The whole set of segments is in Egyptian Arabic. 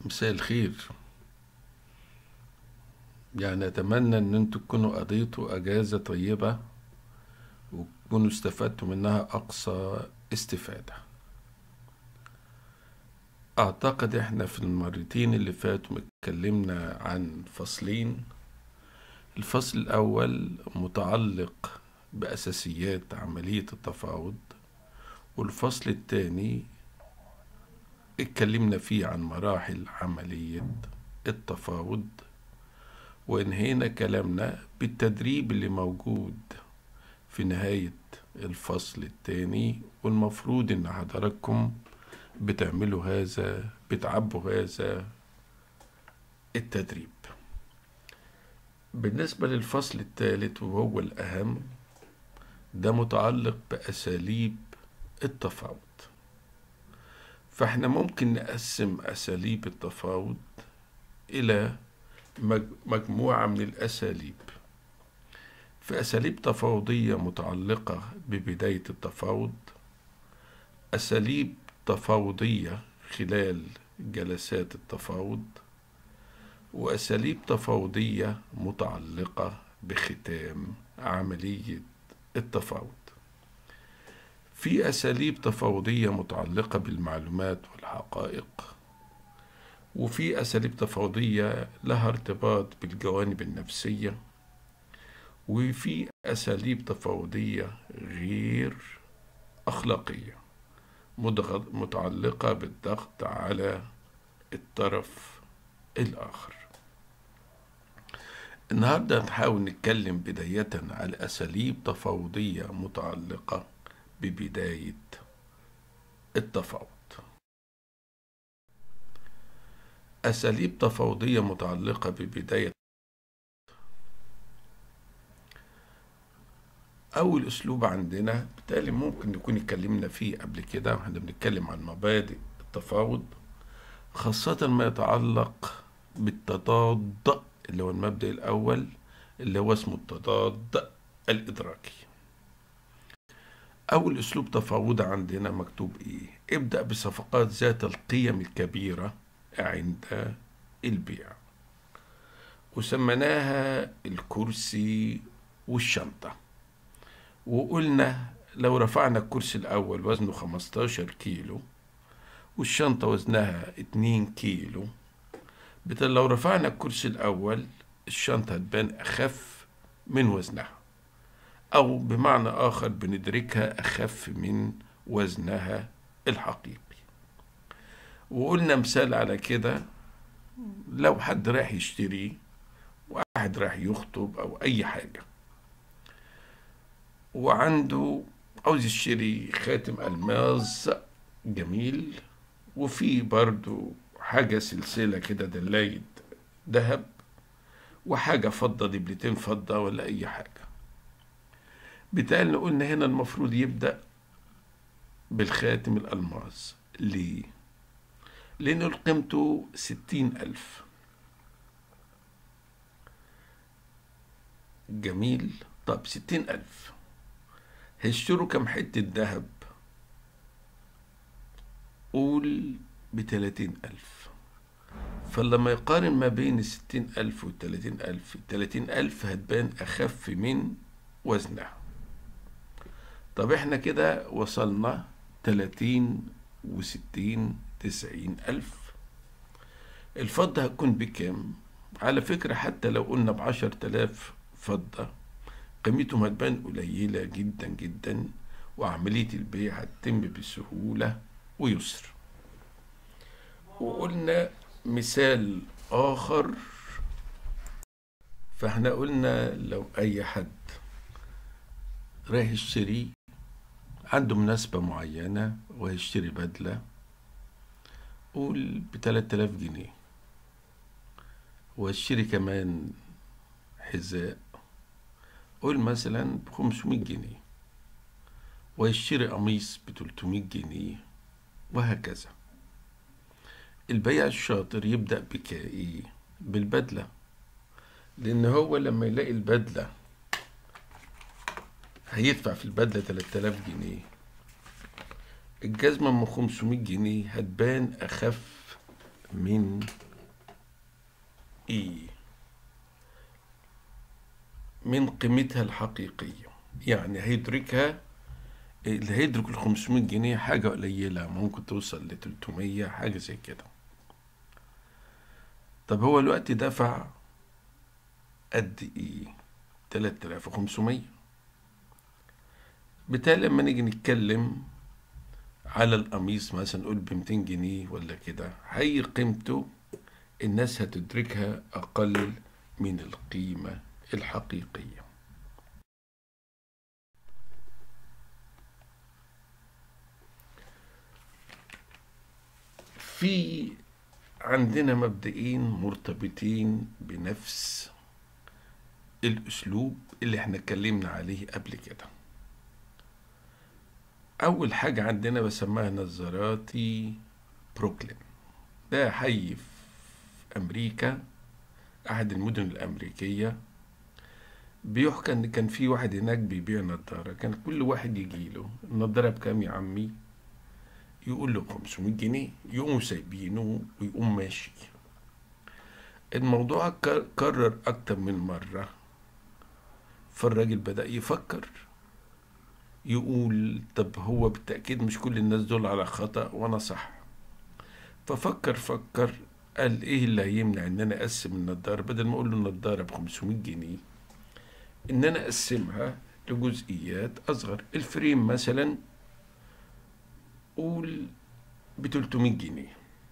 مساء الخير يعني أتمنى إن انتوا تكونوا قضيتوا أجازة طيبة وتكونوا استفدتوا منها أقصى استفادة أعتقد إحنا في المرتين اللي فاتوا اتكلمنا عن فصلين الفصل الأول متعلق بأساسيات عملية التفاوض والفصل الثاني اتكلمنا فيه عن مراحل عملية التفاوض وانهينا كلامنا بالتدريب اللي موجود في نهاية الفصل الثاني والمفروض ان حضراتكم بتعملوا هذا بتعبوا هذا التدريب بالنسبة للفصل الثالث وهو الأهم ده متعلق بأساليب التفاوض فاحنا ممكن نقسم أساليب التفاوض إلى مجموعة من الأساليب في أساليب تفاوضية متعلقة ببداية التفاوض أساليب تفاوضية خلال جلسات التفاوض وأساليب تفاوضية متعلقة بختام عملية التفاوض في أساليب تفاوضية متعلقة بالمعلومات والحقائق وفي أساليب تفاوضية لها ارتباط بالجوانب النفسية وفي أساليب تفاوضية غير أخلاقية متعلقة بالضغط على الطرف الآخر النهاردة نحاول نتكلم بداية على أساليب تفاوضية متعلقة ببداية التفاوض أساليب تفاوضية متعلقة ببداية أول أسلوب عندنا بالتالي ممكن نكون اتكلمنا فيه قبل كده واحنا بنتكلم عن مبادئ التفاوض خاصة ما يتعلق بالتضاد اللي هو المبدأ الأول اللي هو اسمه التضاد الإدراكي أول أسلوب تفاوض عندنا مكتوب إيه؟ ابدأ بصفقات ذات القيم الكبيرة عند البيع وسميناها الكرسي والشنطة وقلنا لو رفعنا الكرسي الأول وزنه 15 كيلو والشنطة وزنها 2 كيلو بالتالي لو رفعنا الكرسي الأول الشنطة هتبان أخف من وزنها أو بمعنى آخر بندركها أخف من وزنها الحقيقي وقلنا مثال على كده لو حد راح يشتري واحد راح يخطب أو أي حاجة وعنده عاوز يشتري خاتم ألماس جميل وفي برضو حاجة سلسلة كده دلايد ذهب وحاجة فضة دبلتين فضة ولا أي حاجة بالتالي قلنا هنا المفروض يبدأ بالخاتم الألماس ليه؟ لأنه قيمته ستين ألف جميل طب ستين ألف هيشتروا كم حتة ذهب قول بتلاتين ألف فلما يقارن ما بين الستين ألف والتلاتين ألف التلاتين ألف هتبان أخف من وزنها طب احنا كده وصلنا تلاتين وستين تسعين ألف الفضة هتكون بكام على فكرة حتى لو قلنا بعشر تلاف فضة قيمتهم هتبان قليلة جدا جدا وعملية البيع هتتم بسهولة ويسر وقلنا مثال آخر فاحنا قلنا لو أي حد رايح يشتري عنده مناسبة معينة وهيشتري بدلة قول بتلات آلاف جنيه وهيشتري كمان حذاء قول مثلا بخمسمية جنيه ويشتري قميص بتلتمية جنيه وهكذا البيع الشاطر يبدأ بكاء بالبدلة لأن هو لما يلاقي البدلة هيدفع في البدلة 3000 جنيه الجزمة من 500 جنيه هتبان أخف من إي من قيمتها الحقيقية يعني هيدركها اللي هيدرك ال 500 جنيه حاجة قليلة ممكن توصل ل 300 حاجة زي كده طب هو الوقت دفع قد ايه 3500 بالتالي لما نيجي نتكلم على القميص مثلا نقول ب 200 جنيه ولا كده هي قيمته الناس هتدركها أقل من القيمة الحقيقية في عندنا مبدئين مرتبطين بنفس الأسلوب اللي احنا اتكلمنا عليه قبل كده أول حاجة عندنا بسميها نظاراتي بروكلين ده حي في أمريكا أحد المدن الأمريكية بيحكى إن كان في واحد هناك بيبيع نظارة كان كل واحد يجيله النظارة بكام يا عمي يقول له 500 جنيه يقوموا سايبينه ويقوم ماشي الموضوع كرر أكتر من مرة فالراجل بدأ يفكر يقول طب هو بالتأكيد مش كل الناس دول على خطأ وأنا صح ففكر فكر قال إيه اللي هيمنع إن أنا أقسم النضارة بدل ما أقول له النضارة ب 500 جنيه إن أنا أقسمها لجزئيات أصغر الفريم مثلا قول ب 300 جنيه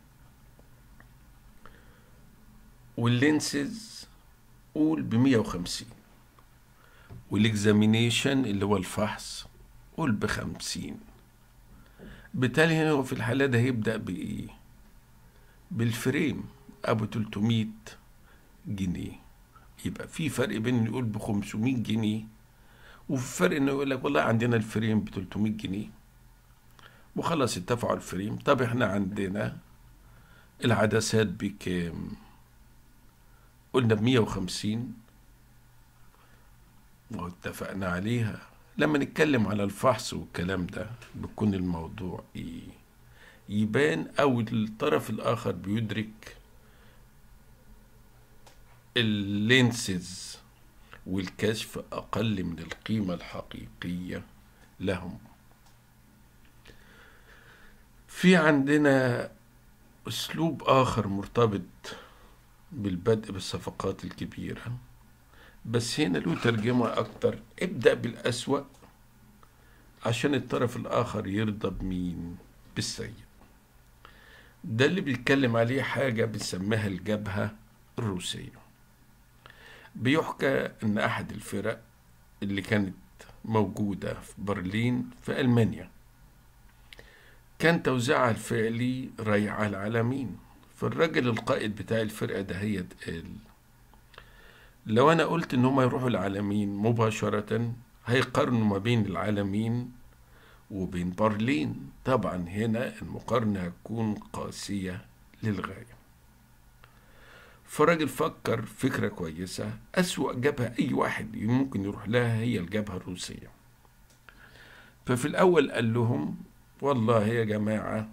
واللينسز قول ب 150 والاكزامينيشن اللي هو الفحص قول بخمسين بالتالي هنا هو في الحالة ده هيبدأ بإيه؟ بالفريم أبو 300 جنيه يبقى في فرق بين إنه يقول ب 500 جنيه وفي فرق إنه يقول لك والله عندنا الفريم ب 300 جنيه وخلاص اتفقوا الفريم طب احنا عندنا العدسات بكام؟ قلنا ب 150 واتفقنا عليها لما نتكلم على الفحص والكلام ده بيكون الموضوع ايه يبان او الطرف الاخر بيدرك اللينسز والكشف اقل من القيمة الحقيقية لهم في عندنا اسلوب اخر مرتبط بالبدء بالصفقات الكبيره بس هنا له ترجمة أكتر ابدأ بالأسوأ عشان الطرف الآخر يرضى بمين بالسيء ده اللي بيتكلم عليه حاجة بنسميها الجبهة الروسية بيحكى إن أحد الفرق اللي كانت موجودة في برلين في ألمانيا كان توزيعها الفعلي رايح على العالمين فالراجل القائد بتاع الفرقة ده هي قال لو أنا قلت إن هما يروحوا العالمين مباشرة هيقارنوا ما بين العالمين وبين برلين طبعا هنا المقارنة هتكون قاسية للغاية فالراجل فكر فكرة كويسة أسوأ جبهة أي واحد ممكن يروح لها هي الجبهة الروسية ففي الأول قال لهم والله يا جماعة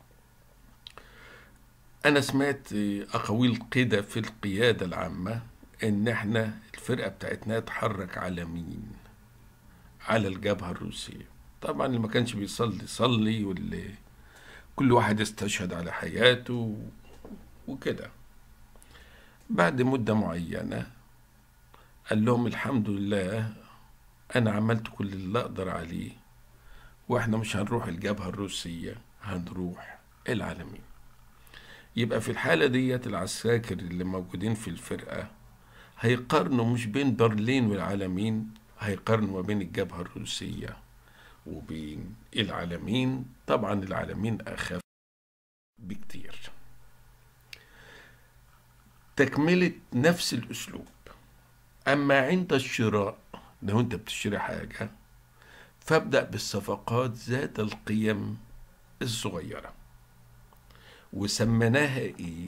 أنا سمعت أقاويل كده في القيادة العامة إن إحنا الفرقة بتاعتنا تحرك على مين؟ على الجبهة الروسية طبعا اللي ما كانش بيصلي صلي واللي كل واحد استشهد على حياته وكده بعد مدة معينة قال لهم الحمد لله أنا عملت كل اللي أقدر عليه وإحنا مش هنروح الجبهة الروسية هنروح العالمين يبقى في الحالة ديت العساكر اللي موجودين في الفرقة هيقارنوا مش بين برلين والعالمين هيقارنوا ما بين الجبهة الروسية وبين العالمين طبعا العالمين أخف بكتير تكملة نفس الأسلوب أما عند الشراء لو أنت بتشتري حاجة فابدأ بالصفقات ذات القيم الصغيرة وسميناها إيه؟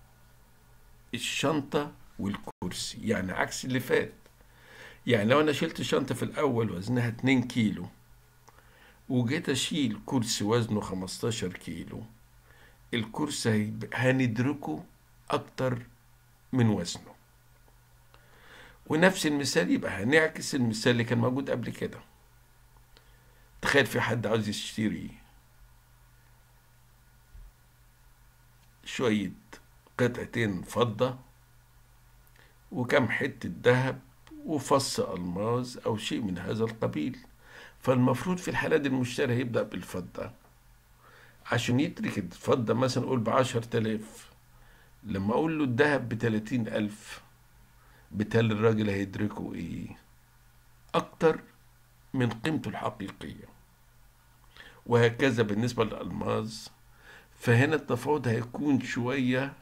الشنطة والكرسي يعني عكس اللي فات يعني لو أنا شلت شنطة في الأول وزنها 2 كيلو وجيت أشيل كرسي وزنه 15 كيلو الكرسي هيب- هندركه أكتر من وزنه ونفس المثال يبقى هنعكس المثال اللي كان موجود قبل كده تخيل في حد عاوز يشتري شوية قطعتين فضة وكم حتة ذهب وفص ألماظ أو شيء من هذا القبيل فالمفروض في الحالة دي المشتري هيبدأ بالفضة عشان يترك الفضة مثلا نقول بعشر تلاف لما أقول له الذهب بتلاتين ألف بالتالي الراجل هيدركه إيه أكتر من قيمته الحقيقية وهكذا بالنسبة للألماظ فهنا التفاوض هيكون شوية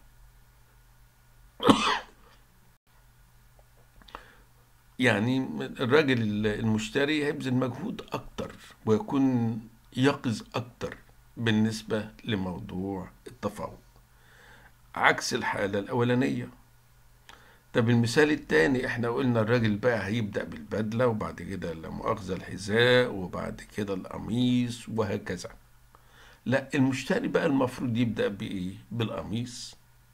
يعني الراجل المشتري هيبذل مجهود أكتر ويكون يقظ أكتر بالنسبة لموضوع التفاوض عكس الحالة الأولانية طب المثال التاني احنا قلنا الراجل بقى هيبدأ بالبدلة وبعد كده لا مؤاخذة الحذاء وبعد كده القميص وهكذا لا المشتري بقى المفروض يبدأ بإيه؟ بالقميص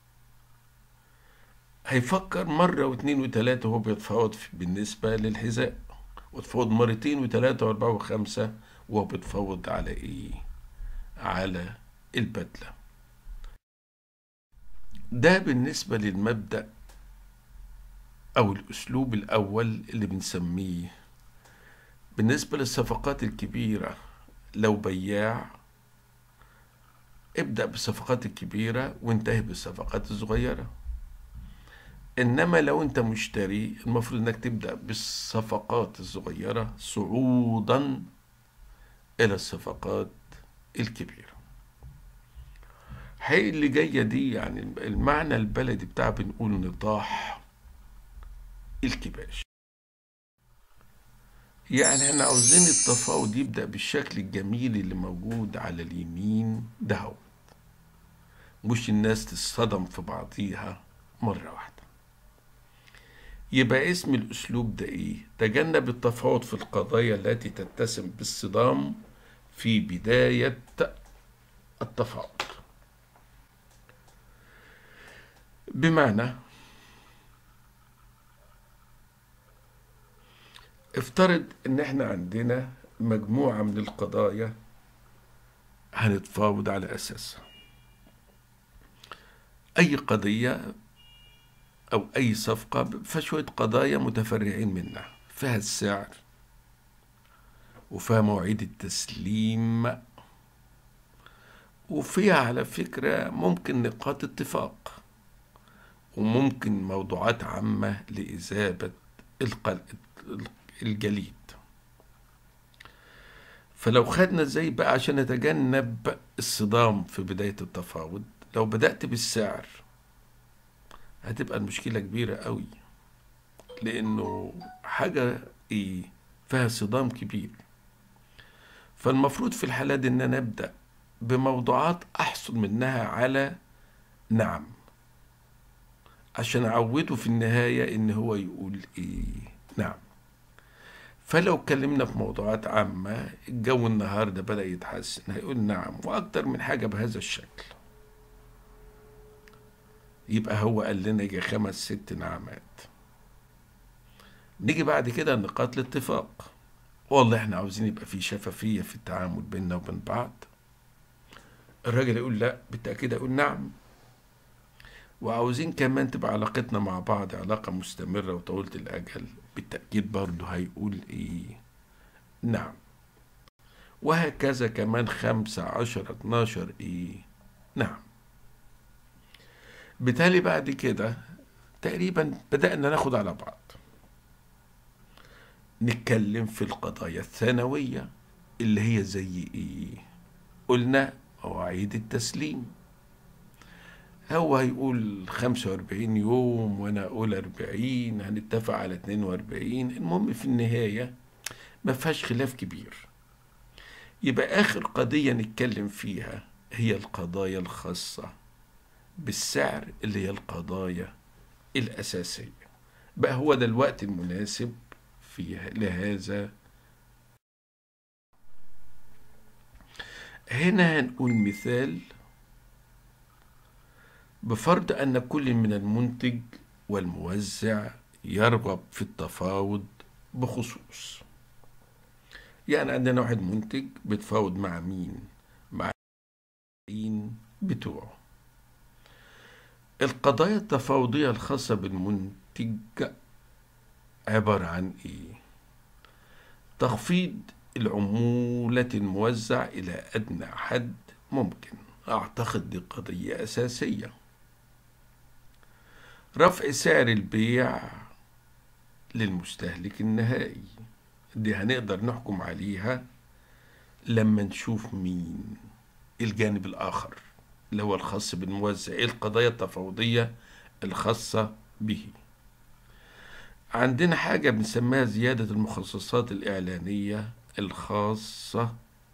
هيفكر مرة واثنين وثلاثة وهو بيتفاوض في- بالنسبة للحذاء وتفاوض مرتين وثلاثة وأربعة وخمسة وهو بيتفاوض على إيه؟ على البدلة ده بالنسبة للمبدأ أو الأسلوب الأول اللي بنسميه بالنسبة للصفقات الكبيرة لو بياع ابدأ بالصفقات الكبيرة وانتهي بالصفقات الصغيرة إنما لو أنت مشتري المفروض إنك تبدأ بالصفقات الصغيرة صعودا إلى الصفقات الكبيرة حقيقي اللي جاية دي يعني المعنى البلدي بتاع بنقول نطاح الكباش يعني احنا عاوزين التفاوض يبدأ بالشكل الجميل اللي موجود على اليمين ده مش الناس تصطدم في بعضيها مرة واحدة يبقى اسم الأسلوب ده إيه؟ تجنب التفاوض في القضايا التي تتسم بالصدام في بداية التفاوض بمعنى افترض ان احنا عندنا مجموعة من القضايا هنتفاوض على اساسها اي قضية او اي صفقة فشوية قضايا متفرعين منها فيها السعر وفيها مواعيد التسليم وفيها على فكرة ممكن نقاط اتفاق وممكن موضوعات عامة لإذابة القل... الجليد فلو خدنا ازاي بقى عشان نتجنب الصدام في بداية التفاوض لو بدأت بالسعر هتبقى المشكلة كبيرة قوي لأنه حاجة إيه فيها صدام كبير فالمفروض في الحالة دي إن أنا أبدأ بموضوعات أحصل منها على نعم عشان أعوده في النهاية إن هو يقول إيه نعم فلو اتكلمنا في موضوعات عامة الجو النهاردة بدأ يتحسن هيقول نعم وأكتر من حاجة بهذا الشكل يبقى هو قال لنا يجي خمس ست نعمات نيجي بعد كده نقاط الاتفاق والله احنا عاوزين يبقى في شفافية في التعامل بيننا وبين بعض الراجل يقول لا بالتأكيد يقول نعم وعاوزين كمان تبقى علاقتنا مع بعض علاقة مستمرة وطويلة الأجل بالتأكيد برضه هيقول إيه نعم وهكذا كمان خمسة عشر اتناشر إيه نعم بالتالي بعد كده تقريبا بدأنا ناخد على بعض نتكلم في القضايا الثانوية اللي هي زي إيه قلنا مواعيد التسليم هو هيقول خمسة وأربعين يوم وأنا أقول أربعين هنتفق على اتنين وأربعين المهم في النهاية ما فيهاش خلاف كبير يبقى آخر قضية نتكلم فيها هي القضايا الخاصة بالسعر اللي هي القضايا الأساسية بقى هو ده الوقت المناسب في لهذا هنا هنقول مثال بفرض أن كل من المنتج والموزع يرغب في التفاوض بخصوص يعني عندنا واحد منتج بتفاوض مع مين مع المين بتوعه القضايا التفاوضية الخاصة بالمنتج عبارة عن ايه تخفيض العمولة الموزع إلى أدنى حد ممكن أعتقد دي قضية أساسية رفع سعر البيع للمستهلك النهائي دي هنقدر نحكم عليها لما نشوف مين الجانب الآخر اللي هو الخاص بالموزع ايه القضايا التفاوضية الخاصة به عندنا حاجة بنسميها زيادة المخصصات الإعلانية الخاصة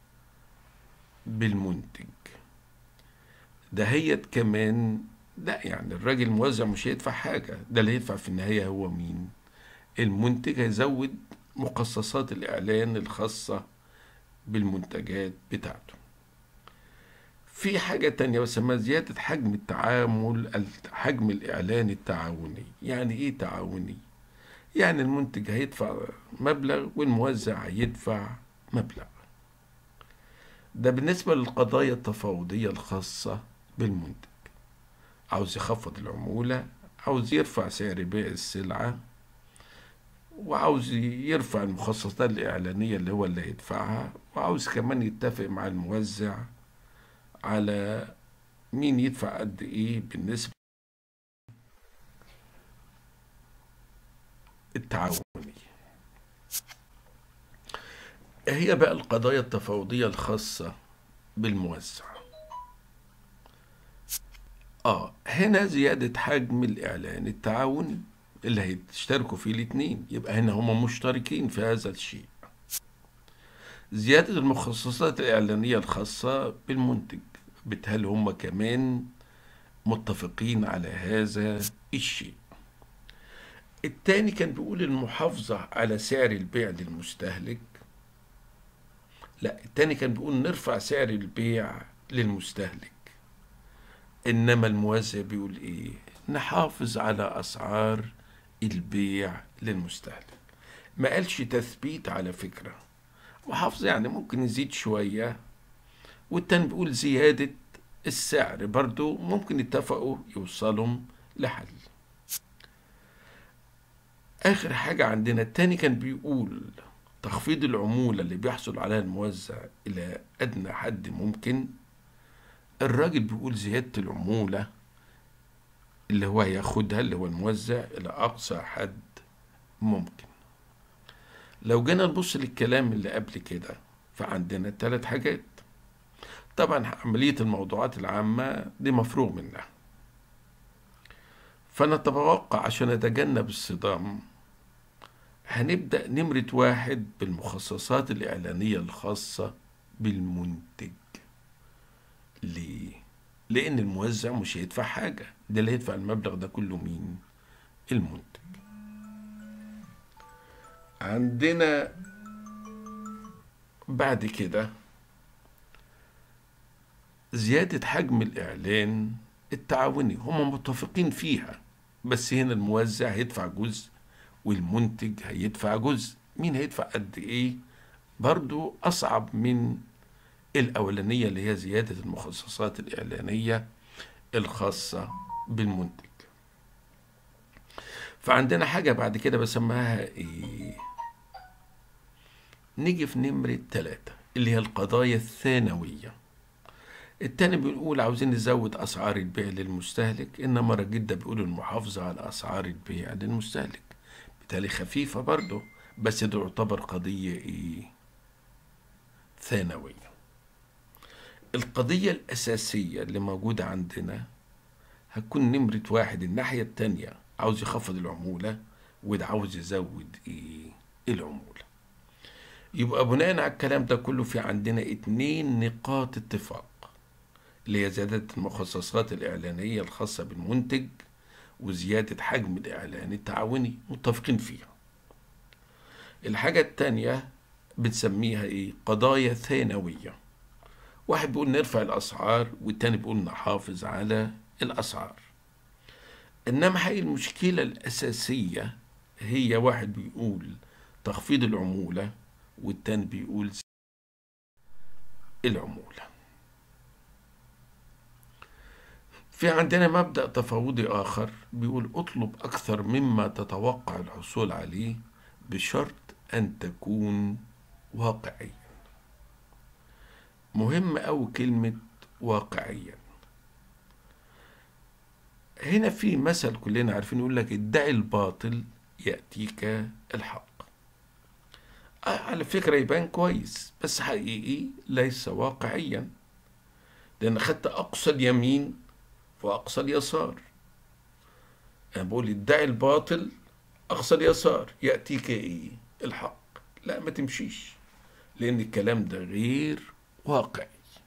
بالمنتج دهيت كمان لا يعني الراجل الموزع مش هيدفع حاجة ده اللي هيدفع في النهاية هو مين المنتج هيزود مخصصات الإعلان الخاصة بالمنتجات بتاعته في حاجة تانية بسميها زيادة حجم التعامل حجم الإعلان التعاوني يعني إيه تعاوني؟ يعني المنتج هيدفع مبلغ والموزع هيدفع مبلغ ده بالنسبة للقضايا التفاوضية الخاصة بالمنتج عاوز يخفض العمولة عاوز يرفع سعر بيع السلعة وعاوز يرفع المخصصات الإعلانية اللي هو اللي هيدفعها وعاوز كمان يتفق مع الموزع على مين يدفع قد إيه بالنسبة التعاوني هي بقى القضايا التفاوضية الخاصة بالموزع اه هنا زيادة حجم الإعلان التعاوني اللي هيشتركوا فيه الاتنين يبقى هنا هما مشتركين في هذا الشيء زيادة المخصصات الإعلانية الخاصة بالمنتج بالتالي هما كمان متفقين على هذا الشيء التاني كان بيقول المحافظة على سعر البيع للمستهلك لا التاني كان بيقول نرفع سعر البيع للمستهلك إنما الموزع بيقول إيه نحافظ على أسعار البيع للمستهلك ما قالش تثبيت على فكرة محافظة يعني ممكن يزيد شوية والتاني بيقول زيادة السعر برضو ممكن يتفقوا يوصلوا لحل آخر حاجة عندنا التاني كان بيقول تخفيض العمولة اللي بيحصل عليها الموزع إلى أدنى حد ممكن الراجل بيقول زيادة العمولة اللي هو هياخدها اللي هو الموزع إلى أقصى حد ممكن لو جينا نبص للكلام اللي قبل كده فعندنا ثلاث حاجات طبعا عملية الموضوعات العامة دي مفروغ منها فنتوقع عشان نتجنب الصدام هنبدأ نمرة واحد بالمخصصات الإعلانية الخاصة بالمنتج ليه؟ لأن الموزع مش هيدفع حاجة ده اللي هيدفع المبلغ ده كله مين؟ المنتج عندنا بعد كده زيادة حجم الإعلان التعاوني هم متفقين فيها بس هنا الموزع هيدفع جزء والمنتج هيدفع جزء مين هيدفع قد ايه برضو اصعب من الاولانيه اللي هي زياده المخصصات الاعلانيه الخاصه بالمنتج فعندنا حاجه بعد كده بسميها ايه نيجي في نمرة ثلاثة اللي هي القضايا الثانوية التاني بنقول عاوزين نزود أسعار البيع للمستهلك إنما جدا بيقول المحافظة على أسعار البيع للمستهلك بالتالي خفيفة برضه بس دي تعتبر قضية إيه ثانوية القضية الأساسية اللي موجودة عندنا هتكون نمرة واحد الناحية التانية عاوز يخفض العمولة وده عاوز يزود إيه العمولة يبقى بناء على الكلام ده كله في عندنا اتنين نقاط اتفاق اللي هي زيادة المخصصات الإعلانية الخاصة بالمنتج وزيادة حجم الإعلان التعاوني متفقين فيها الحاجة التانية بتسميها إيه؟ قضايا ثانوية واحد بيقول نرفع الأسعار والتاني بيقول نحافظ على الأسعار إنما هي المشكلة الأساسية هي واحد بيقول تخفيض العمولة والتاني بيقول العمولة في عندنا مبدأ تفاوضي آخر بيقول اطلب أكثر مما تتوقع الحصول عليه بشرط أن تكون واقعيا مهم أوي كلمة واقعيا هنا في مثل كلنا عارفين يقول لك ادعي الباطل يأتيك الحق آه، على فكرة يبان كويس بس حقيقي ليس واقعيا لأن خدت أقصى اليمين وأقصى اليسار أنا بقول ادعي الباطل أقصى اليسار يأتيك إيه الحق لا ما تمشيش لأن الكلام ده غير واقعي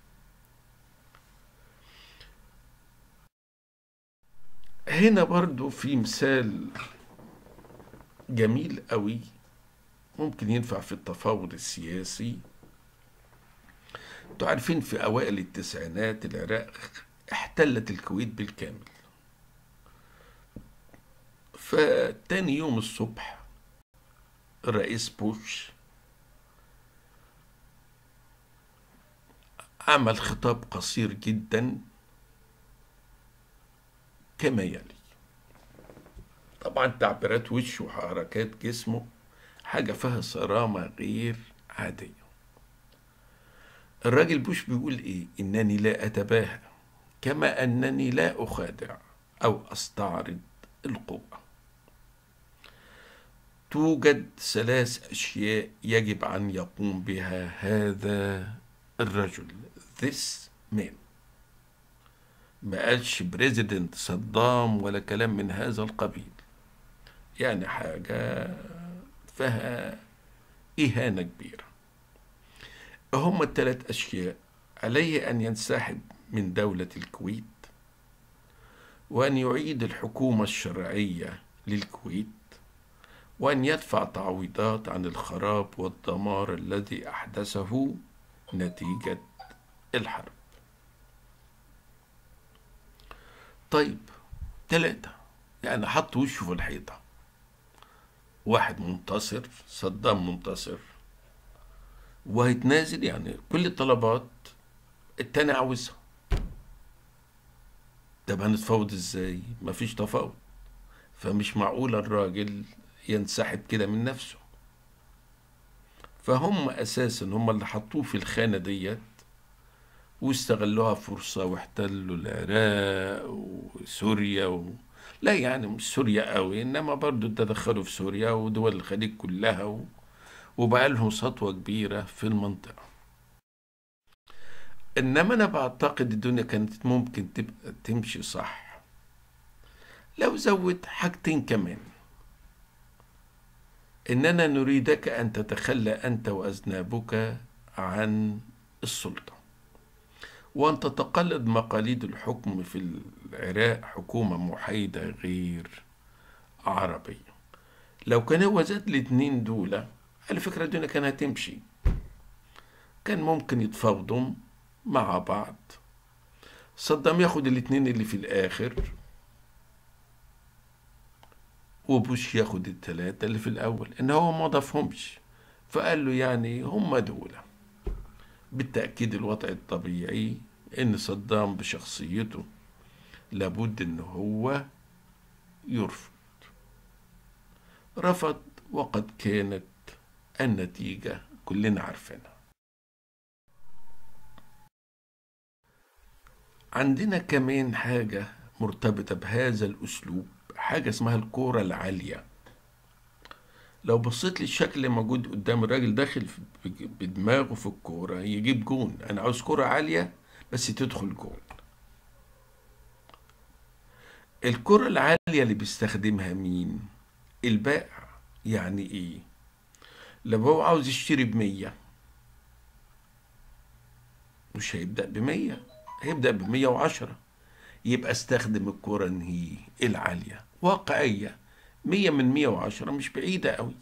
هنا برضو في مثال جميل قوي ممكن ينفع في التفاوض السياسي انتوا عارفين في اوائل التسعينات العراق احتلت الكويت بالكامل فتاني يوم الصبح الرئيس بوش عمل خطاب قصير جدا كما يلي طبعا تعبيرات وشه وحركات جسمه حاجة فيها صرامة غير عادية الراجل بوش بيقول ايه انني لا اتباهى كما انني لا اخادع او استعرض القوة توجد ثلاث اشياء يجب ان يقوم بها هذا الرجل this man ما قالش بريزيدنت صدام ولا كلام من هذا القبيل يعني حاجة فيها إهانة كبيرة هم الثلاث أشياء عليه أن ينسحب من دولة الكويت وأن يعيد الحكومة الشرعية للكويت وأن يدفع تعويضات عن الخراب والدمار الذي أحدثه نتيجة الحرب طيب ثلاثة يعني حط وشه في الحيطة واحد منتصر صدام منتصر وهيتنازل يعني كل الطلبات التاني عاوزها طب هنتفاوض ازاي مفيش تفاوض فمش معقول الراجل ينسحب كده من نفسه فهم اساسا هم اللي حطوه في الخانه ديت واستغلوها فرصه واحتلوا العراق وسوريا و... لا يعني مش سوريا قوي انما برضو تدخلوا في سوريا ودول الخليج كلها و... وبقى لهم سطوه كبيره في المنطقه انما انا بعتقد الدنيا كانت ممكن تبقى تمشي صح لو زود حاجتين كمان اننا نريدك ان تتخلى انت واذنابك عن السلطه وان تتقلد مقاليد الحكم في العراق حكومه محايده غير عربيه لو كان هو زاد الاتنين دول على فكره الدنيا كانت هتمشي كان ممكن يتفاوضوا مع بعض صدام ياخد الاتنين اللي في الاخر وبوش ياخد التلاتة اللي في الأول إن هو ما ضافهمش فقال له يعني هم دول بالتأكيد الوضع الطبيعي إن صدام بشخصيته لابد إن هو يرفض رفض وقد كانت النتيجة كلنا عارفينها عندنا كمان حاجة مرتبطة بهذا الأسلوب حاجة اسمها الكورة العالية لو بصيت للشكل اللي موجود قدام الراجل داخل بدماغه في الكورة يجيب جون أنا عاوز كورة عالية بس تدخل جون الكرة العالية اللي بيستخدمها مين؟ البائع يعني ايه؟ لو هو عاوز يشتري بمية مش هيبدأ بمية هيبدأ بمية وعشرة يبقى استخدم الكرة هي العالية واقعية مية من مية وعشرة مش بعيدة قوي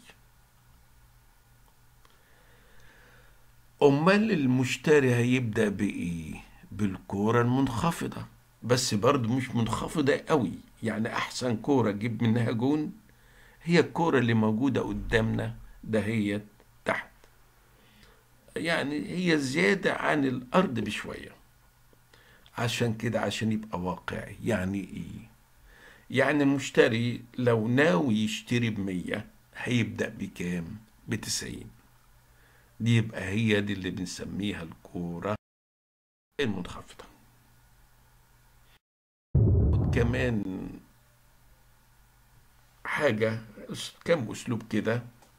أمال المشتري هيبدأ بإيه؟ بالكورة المنخفضة بس برضه مش منخفضة قوي يعني أحسن كورة تجيب منها جون هي الكورة اللي موجودة قدامنا دهيت تحت يعني هي زيادة عن الأرض بشوية عشان كده عشان يبقى واقعي يعني إيه يعني المشتري لو ناوي يشتري بمية هيبدأ بكام بتسعين دي يبقى هي دي اللي بنسميها الكورة المنخفضة كمان حاجة كم أسلوب كده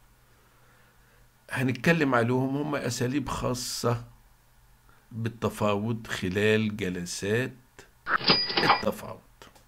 هنتكلم عليهم هم أساليب خاصة بالتفاوض خلال جلسات التفاوض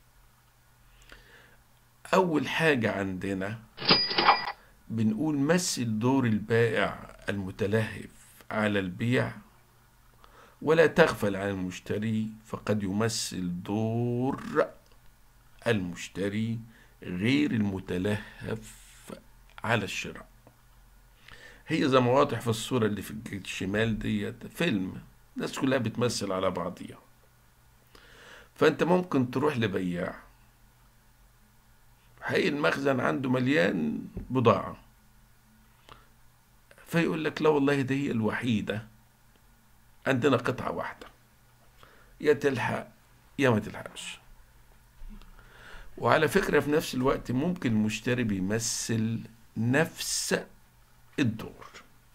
أول حاجة عندنا بنقول مثل دور البائع المتلهف على البيع ولا تغفل عن المشتري فقد يمثل دور المشتري غير المتلهف على الشراء هي زي ما واضح في الصورة اللي في الشمال ديت فيلم الناس كلها بتمثل على بعضيها فانت ممكن تروح لبياع هي المخزن عنده مليان بضاعة فيقول لك لا والله دي هي الوحيدة عندنا قطعة واحدة يا تلحق يا ما تلحقش وعلى فكرة في نفس الوقت ممكن المشتري بيمثل نفس الدور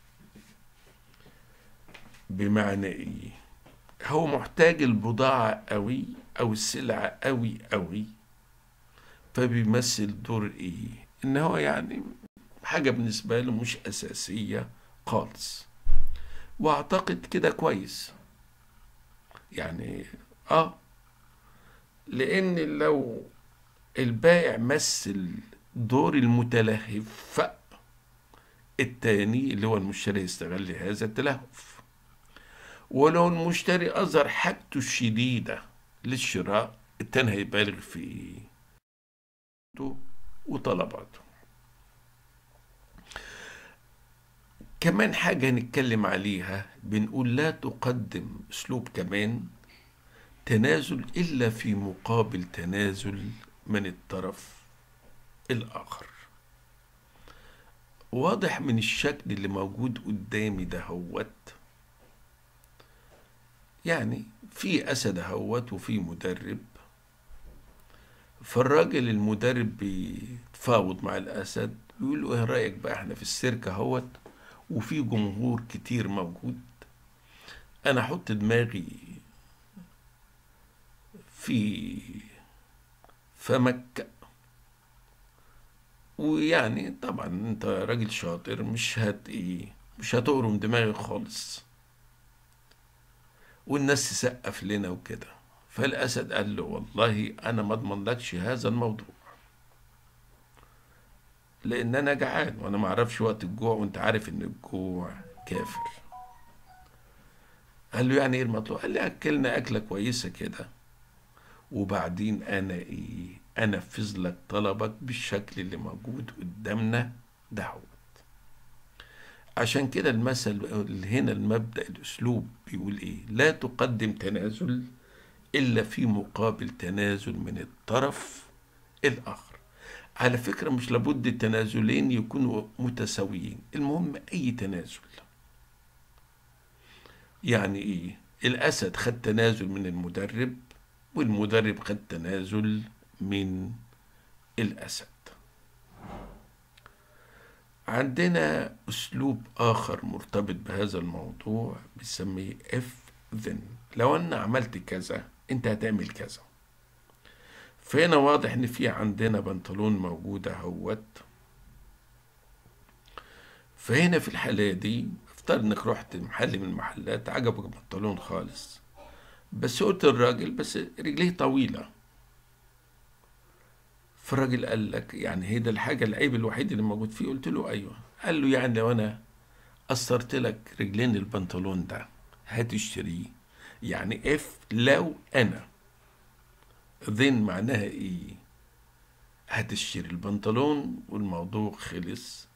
بمعنى ايه هو محتاج البضاعة قوي او السلعة قوي قوي فبيمثل دور ايه ان هو يعني حاجة بالنسبة له مش اساسية خالص واعتقد كده كويس يعني اه لان لو البائع مثل دور المتلهف التاني اللي هو المشتري يستغل هذا التلهف ولو المشتري أظهر حاجته الشديدة للشراء التاني هيبالغ في وطلباته كمان حاجة نتكلم عليها بنقول لا تقدم أسلوب كمان تنازل إلا في مقابل تنازل من الطرف الآخر واضح من الشكل اللي موجود قدامي ده هوت يعني في أسد هوت وفي مدرب فالراجل المدرب بيتفاوض مع الأسد بيقول له ايه رأيك بقى احنا في السيرك اهوت وفي جمهور كتير موجود انا احط دماغي في فمك ويعني طبعا انت راجل شاطر مش هت ايه مش هتقرم دماغي خالص والناس تسقف لنا وكده فالاسد قال له والله انا ما اضمنلكش هذا الموضوع لان انا جعان وانا ما اعرفش وقت الجوع وانت عارف ان الجوع كافر قال له يعني ايه المطلوب قال لي اكلنا اكله كويسه كده وبعدين انا ايه انفذ لك طلبك بالشكل اللي موجود قدامنا دهوت عشان كده المثل هنا المبدأ الأسلوب بيقول إيه لا تقدم تنازل إلا في مقابل تنازل من الطرف الآخر على فكرة مش لابد التنازلين يكونوا متساويين المهم أي تنازل يعني إيه الأسد خد تنازل من المدرب والمدرب خد تنازل من الأسد عندنا أسلوب آخر مرتبط بهذا الموضوع بنسميه if then لو أنا عملت كذا أنت هتعمل كذا فهنا واضح إن في عندنا بنطلون موجود أهوت فهنا في الحالة دي افترض إنك رحت محل من المحلات عجبك البنطلون خالص بس قلت الراجل بس رجليه طويلة فالراجل قال لك يعني هي ده الحاجة العيب الوحيد اللي موجود فيه قلت له أيوه قال له يعني لو أنا قصرت لك رجلين البنطلون ده هتشتريه يعني اف لو أنا ذن معناها إيه هتشتري البنطلون والموضوع خلص